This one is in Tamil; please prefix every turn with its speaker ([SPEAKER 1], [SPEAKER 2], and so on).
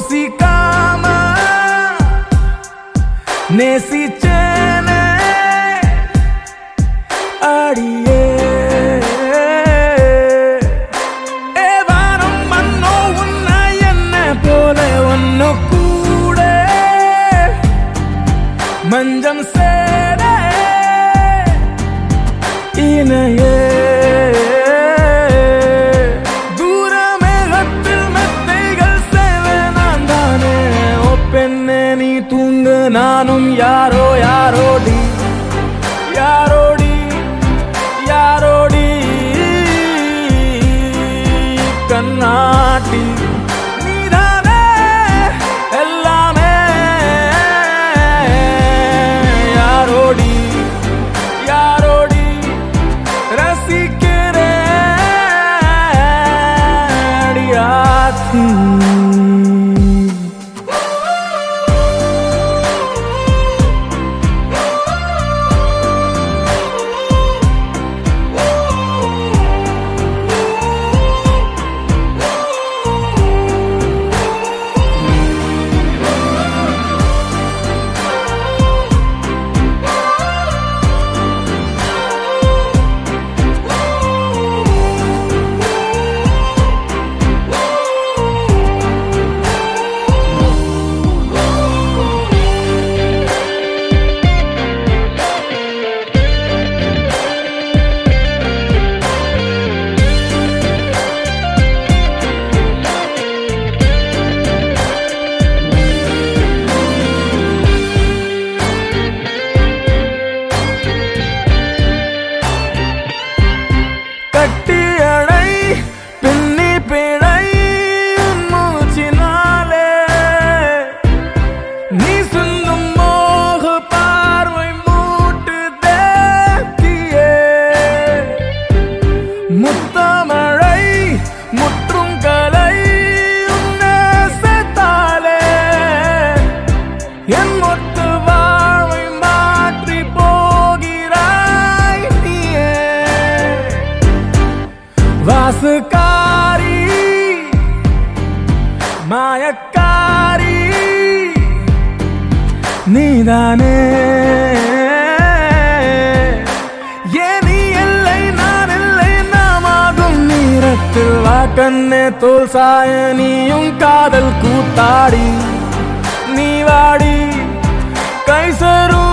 [SPEAKER 1] யோசிக்காம நேசிச்சேனே அடியே ஏ வானம் மண்ணோ உன்னை என்ன போல ஒன்னு கூட மஞ்சம் சேர இணையே தூரமேகத்தில் மெத்தைகள் சேவை நான் தானே ஓ பெண்ணே நீ தூங்கு நானும் யாரோ யாரோடி யாரோடி யாரோடி கண்ணாட்டி நீதானே எல்லாமே யாரோடி யாரோடி ரசிக்கிறேன் அடியாத்தி கட்டியடை பின்னி பிழை உன் மூச்சினாலே நீ சிந்தும் மோக பார்வை மூட்டு தேக்கியே முத்தமழை முற்றும் கலை உன்னை சேர்த்தாலே என் மொத்த வாழ்வை மாற்றி போகிறாய் நீயே வாசுக்காரி மாயக்காரி நீதானே ஏன் நீ இல்லை நான் இல்லை நாமாகும் நீரத்தில் வா கண்ணே தோல் சாய நீயும் காதல் கூத்தாடி நீ வாடி கைசரும்